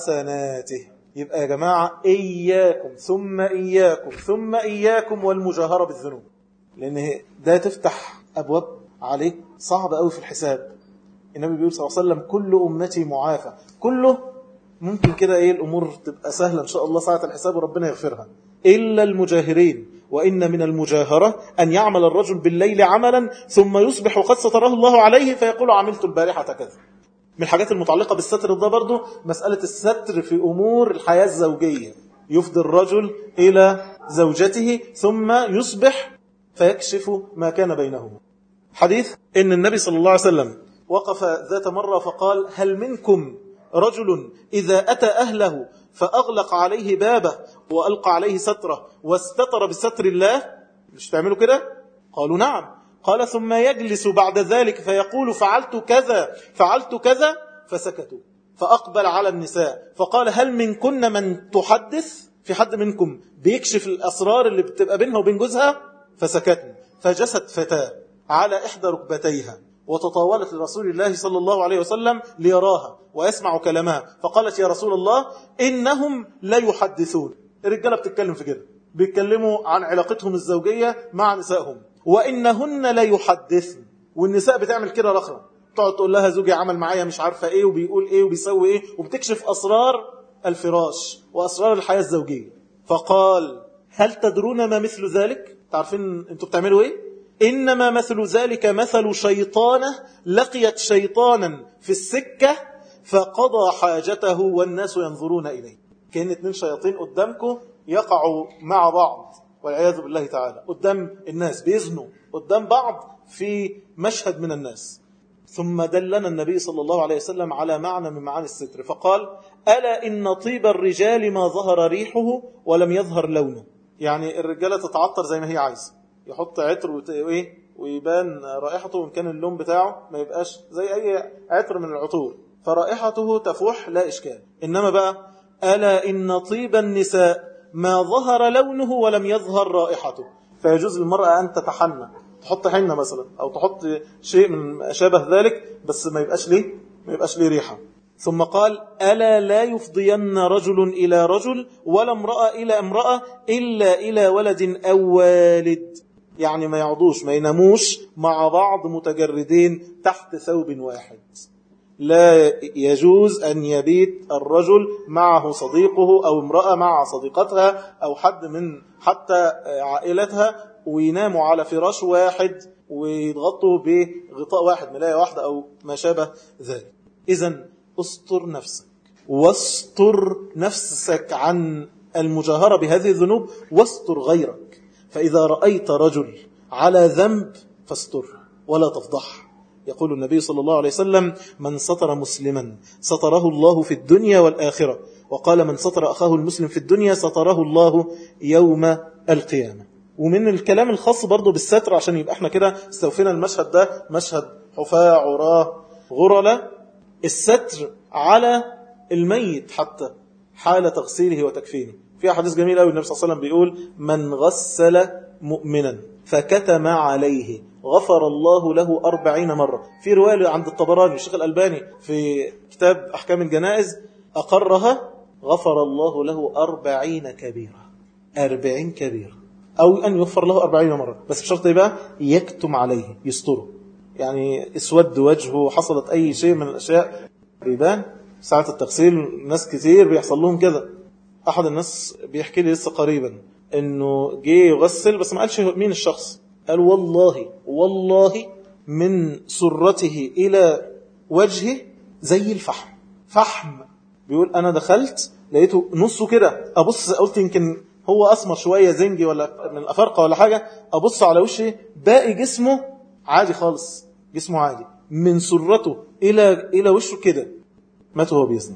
حسناته يبقى يا جماعة إياكم ثم إياكم ثم إياكم والمجاهرة بالذنوب لأن ده تفتح أبواب عليك صعب قوي في الحساب النبي بيقول صلى الله عليه وسلم كل أمتي معافى كله ممكن كده ايه الامور تبقى سهله ان شاء الله ساعه الحساب وربنا يغفرها الا المجاهرين وان من المجاهره ان يعمل الرجل بالليل عملا ثم يصبح قد ستره الله عليه فيقول عملت البارحه كذا من الحاجات المتعلقه بالستر ده برضه مساله الستر في امور الحياه الزوجيه يفضي الرجل الى زوجته ثم يصبح فيكشف ما كان بينهما حديث ان النبي صلى الله عليه وسلم وقف ذات مره فقال هل منكم رجل إذا أتى أهله فأغلق عليه بابه وألقى عليه ستره واستتر بستر الله مش تعملوا كده قالوا نعم قال ثم يجلس بعد ذلك فيقول فعلت كذا فعلت كذا فسكتوا فأقبل على النساء فقال هل منكن من تحدث في حد منكم بيكشف الأسرار اللي بتبقى بينها وبين جوزها فسكتنا فجست فتاة على إحدى ركبتيها وتطاولت لرسول الله صلى الله عليه وسلم ليراها ويسمع كلامها فقالت يا رسول الله إنهم لا يحدثون الرجالة بتتكلم في كده بيتكلموا عن علاقتهم الزوجية مع نسائهم وإنهن لا يحدثن والنساء بتعمل كده رخرة تقعد تقول لها زوجي عمل معايا مش عارفة ايه وبيقول ايه وبيسوي ايه وبتكشف أسرار الفراش وأسرار الحياة الزوجية فقال هل تدرون ما مثل ذلك تعرفين انتوا بتعملوا ايه إنما مثل ذلك مثل شيطانة لقيت شيطانا في السكة فقضى حاجته والناس ينظرون إليه كأن اتنين شياطين قدامكم يقعوا مع بعض والعياذ بالله تعالى قدام الناس بيزنوا قدام بعض في مشهد من الناس ثم دلنا النبي صلى الله عليه وسلم على معنى من معاني الستر فقال ألا إن طيب الرجال ما ظهر ريحه ولم يظهر لونه يعني الرجالة تتعطر زي ما هي عايزة يحط عطر وإيه ويبان رائحته وإن كان اللون بتاعه ما يبقاش زي أي عطر من العطور فرائحته تفوح لا إشكال إنما بقى ألا إن طيب النساء ما ظهر لونه ولم يظهر رائحته فيجوز للمرأة أن تتحنى تحط حنة مثلا أو تحط شيء من شابه ذلك بس ما يبقاش ليه ما يبقاش ليه ريحة ثم قال ألا لا يفضين رجل إلى رجل ولا امرأة إلى امرأة إلا إلى ولد أو والد يعني ما يعضوش ما يناموش مع بعض متجردين تحت ثوب واحد لا يجوز أن يبيت الرجل معه صديقه أو امرأة مع صديقتها أو حد من حتى عائلتها ويناموا على فراش واحد ويضغطوا بغطاء واحد ملاية واحدة أو ما شابه ذلك إذا استر نفسك واستر نفسك عن المجاهرة بهذه الذنوب واستر غيرك فإذا رأيت رجل على ذنب فاستر ولا تفضح يقول النبي صلى الله عليه وسلم من سطر مسلما سطره الله في الدنيا والآخرة وقال من سطر أخاه المسلم في الدنيا سطره الله يوم القيامة ومن الكلام الخاص برضه بالستر عشان يبقى احنا كده استوفينا المشهد ده مشهد حفاة عراه غرلة الستر على الميت حتى حال تغسيله وتكفينه في حديث جميل قوي النبي صلى الله عليه وسلم بيقول من غسل مؤمنا فكتم عليه غفر الله له أربعين مرة في رواية عند الطبراني الشيخ الألباني في كتاب أحكام الجنائز أقرها غفر الله له أربعين كبيرة أربعين كبيرة أو أن يغفر له أربعين مرة بس بشرط يبقى يكتم عليه يستره يعني اسود وجهه حصلت أي شيء من الأشياء بيبان ساعة التغسيل ناس كتير بيحصل لهم كده أحد الناس بيحكي لي لسه قريبا إنه جه يغسل بس ما قالش مين الشخص قال والله والله من سرته إلى وجهه زي الفحم فحم بيقول أنا دخلت لقيته نصه كده أبص قلت يمكن هو أسمر شوية زنجي ولا من الأفارقة ولا حاجة أبص على وشه باقي جسمه عادي خالص جسمه عادي من سرته إلى إلى وشه كده مات وهو بيزني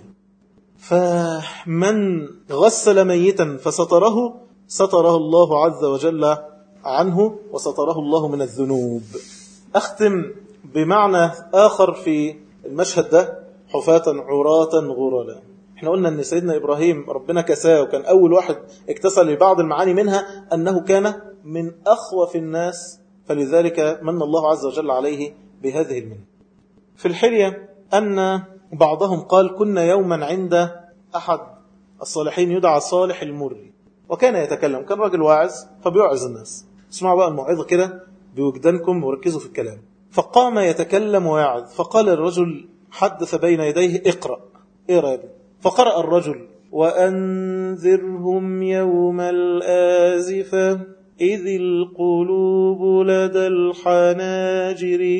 فمن غسل ميتا فستره ستره الله عز وجل عنه وستره الله من الذنوب أختم بمعنى آخر في المشهد ده حفاة عراة غرلا احنا قلنا ان سيدنا إبراهيم ربنا كساه وكان أول واحد اكتسى لبعض المعاني منها أنه كان من أخوف الناس فلذلك من الله عز وجل عليه بهذه المنة في الحلية أن بعضهم قال كنا يوما عند أحد الصالحين يدعى صالح المري وكان يتكلم كان راجل واعظ فبيوعظ الناس اسمعوا بقى الموعظة كده بوجدانكم وركزوا في الكلام فقام يتكلم ويعظ فقال الرجل حدث بين يديه اقرأ اقرأ يا ابني فقرأ الرجل وأنذرهم يوم الآزفة إذ القلوب لدى الحناجر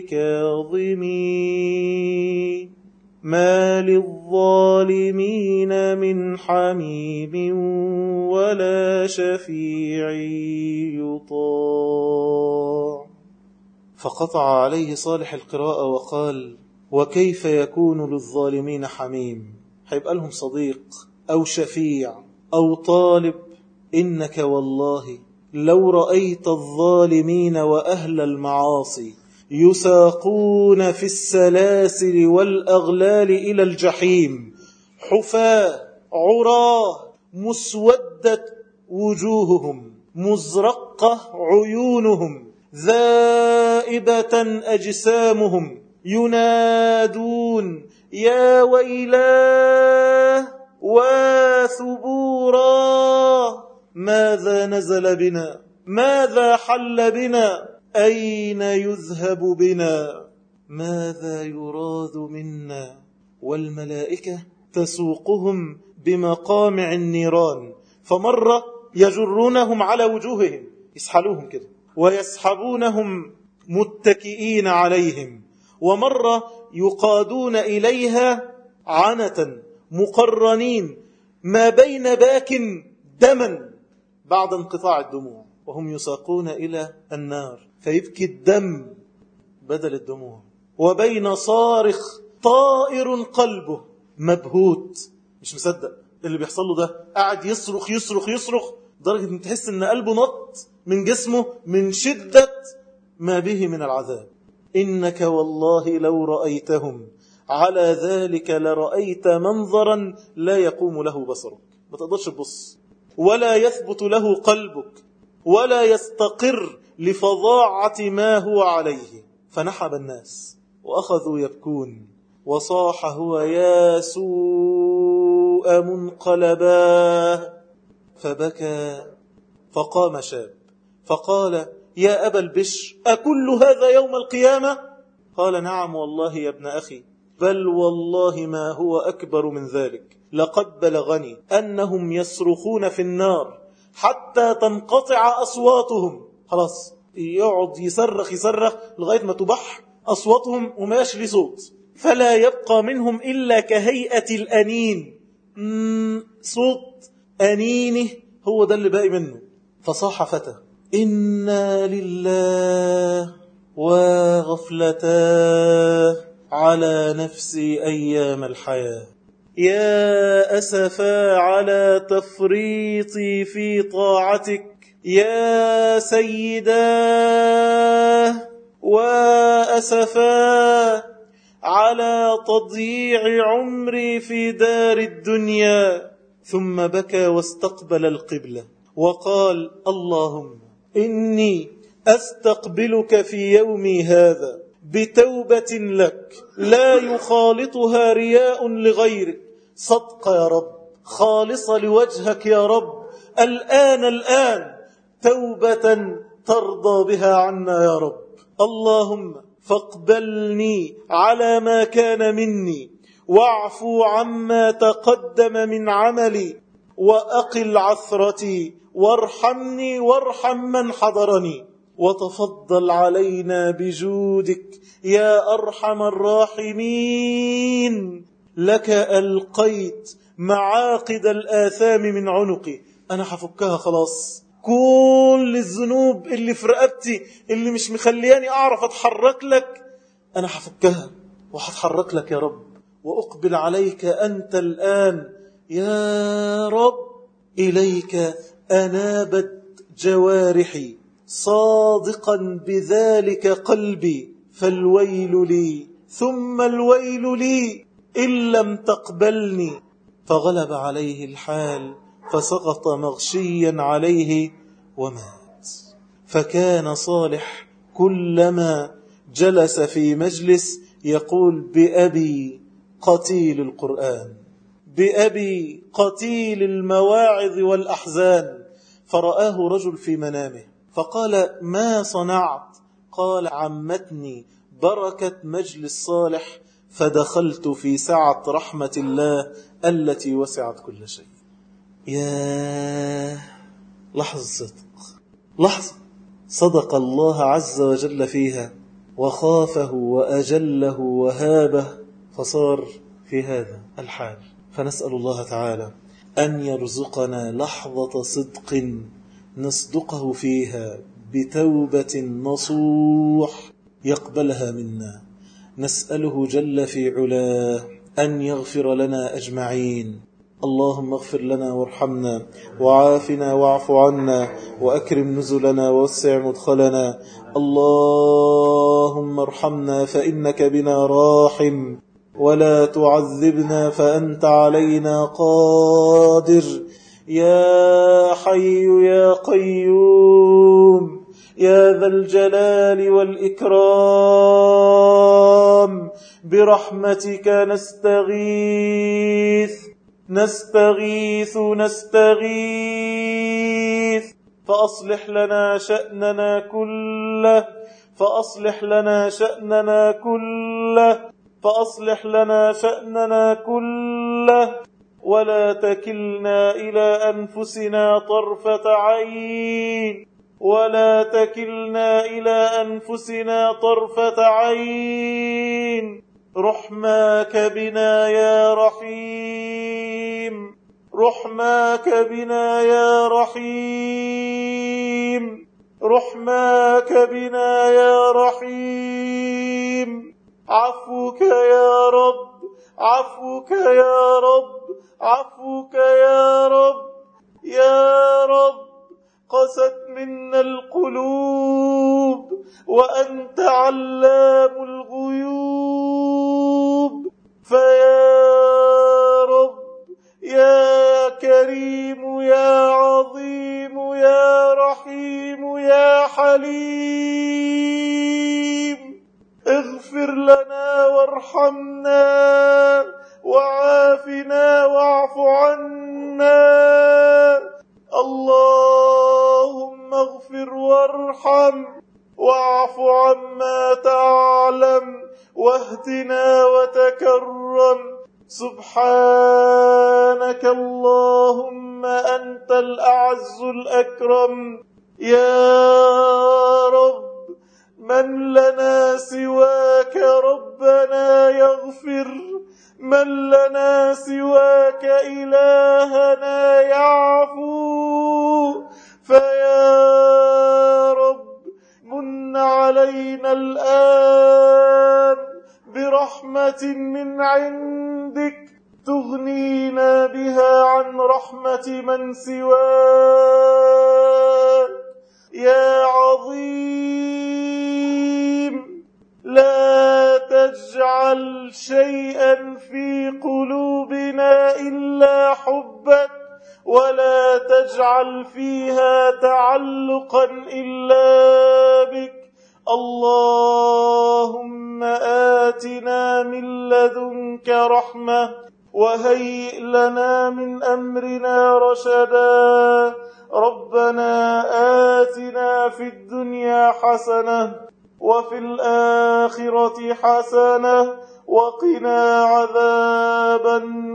كاظمين ما للظالمين من حميم ولا شفيع يطاع فقطع عليه صالح القراءة وقال وكيف يكون للظالمين حميم هيبقى لهم صديق أو شفيع أو طالب إنك والله لو رأيت الظالمين وأهل المعاصي يساقون في السلاسل والأغلال إلى الجحيم حفاة عراه مسودة وجوههم مزرقة عيونهم ذائبة أجسامهم ينادون يا ويلاه وثبورا ماذا نزل بنا ماذا حل بنا أين يذهب بنا ماذا يراد منا والملائكة تسوقهم بمقامع النيران فمرة يجرونهم على وجوههم يسحلوهم كده ويسحبونهم متكئين عليهم ومرة يقادون إليها عنة مقرنين ما بين باك دما بعد انقطاع الدموع وهم يساقون إلى النار فيبكي الدم بدل الدموع وبين صارخ طائر قلبه مبهوت مش مصدق اللي بيحصل له ده قاعد يصرخ يصرخ يصرخ درجة ان تحس ان قلبه نط من جسمه من شدة ما به من العذاب إنك والله لو رأيتهم على ذلك لرأيت منظرا لا يقوم له بصرك ما تقدرش تبص ولا يثبت له قلبك ولا يستقر لفظاعة ما هو عليه فنحب الناس وأخذوا يبكون وصاح هو يا سوء منقلبا فبكى فقام شاب فقال يا أبا البشر أكل هذا يوم القيامة قال نعم والله يا ابن أخي بل والله ما هو أكبر من ذلك لقد بلغني أنهم يصرخون في النار حتى تنقطع أصواتهم خلاص يقعد يصرخ يصرخ لغاية ما تبح أصواتهم وما يشري صوت فلا يبقى منهم إلا كهيئة الأنين صوت أنينه هو ده اللي باقي منه فصاح فتى إنا لله وغفلتاه على نفسي أيام الحياة يا أسفا على تفريطي في طاعتك يا سيداه وأسفا على تضييع عمري في دار الدنيا ثم بكى واستقبل القبلة وقال اللهم إني أستقبلك في يومي هذا بتوبة لك لا يخالطها رياء لغيرك صدق يا رب خالصة لوجهك يا رب الآن الآن توبة ترضى بها عنا يا رب اللهم فاقبلني على ما كان مني واعفو عما تقدم من عملي وأقل عثرتي وارحمني وارحم من حضرني وتفضل علينا بجودك يا أرحم الراحمين لك ألقيت معاقد الآثام من عنقي أنا حفكها خلاص كل الذنوب اللي في رقبتي اللي مش مخلياني أعرف أتحرك لك أنا حفكها وحتحرك لك يا رب وأقبل عليك أنت الآن يا رب إليك أنابت جوارحي صادقا بذلك قلبي فالويل لي ثم الويل لي إن لم تقبلني فغلب عليه الحال فسقط مغشيا عليه ومات فكان صالح كلما جلس في مجلس يقول بأبي قتيل القرآن بأبي قتيل المواعظ والأحزان فرآه رجل في منامه فقال ما صنعت قال عمتني بركة مجلس صالح فدخلت في سعة رحمة الله التي وسعت كل شيء يا لحظة صدق لحظة صدق الله عز وجل فيها وخافه وأجله وهابه فصار في هذا الحال فنسأل الله تعالى أن يرزقنا لحظة صدق نصدقه فيها بتوبة نصوح يقبلها منا نسأله جل في علاه أن يغفر لنا أجمعين اللهم اغفر لنا وارحمنا وعافنا واعف عنا وأكرم نزلنا ووسع مدخلنا اللهم ارحمنا فإنك بنا راحم ولا تعذبنا فأنت علينا قادر يا حي يا قيوم يا ذا الجلال والإكرام برحمتك نستغيث نستغيث نستغيث فأصلح لنا شأننا كله فأصلح لنا شأننا كله فأصلح لنا شأننا كله ولا تكلنا إلى أنفسنا طرفة عين ولا تكلنا إلى أنفسنا طرفة عين رحماك بنا يا رحيم رحماك بنا يا رحيم رحماك بنا يا رحيم عفوك يا رب عفوك يا رب عفوك يا رب يا رب قست منا القلوب وأنت علام الغيوب فيا رب يا كريم يا عظيم يا رحيم يا حليم اغفر لنا وارحمنا وعافنا واعف عنا اللهم اغفر وارحم واعف عما تعلم واهدنا وتكرم سبحانك اللهم أنت الأعز الأكرم يا رب من لنا سواك ربنا يغفر من لنا سواك إلهنا يعفو فيا رب من علينا الآن برحمة من عندك تغنينا بها عن رحمة من سواك يا عظيم لا تجعل شيئا في قلوبنا إلا حبك ولا تجعل فيها تعلقا إلا بك اللهم آتنا من لدنك رحمة وهيئ لنا من أمرنا رشدا ربنا آتنا في الدنيا حسنة وفي الآخرة حسنة وقنا عذاب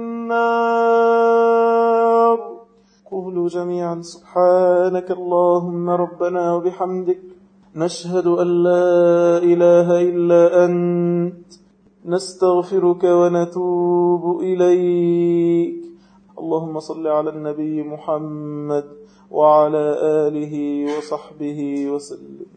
النار قولوا جميعا سبحانك اللهم ربنا وبحمدك نشهد أن لا إله إلا أنت نستغفرك ونتوب إليك اللهم صل على النبي محمد وعلى آله وصحبه وسلم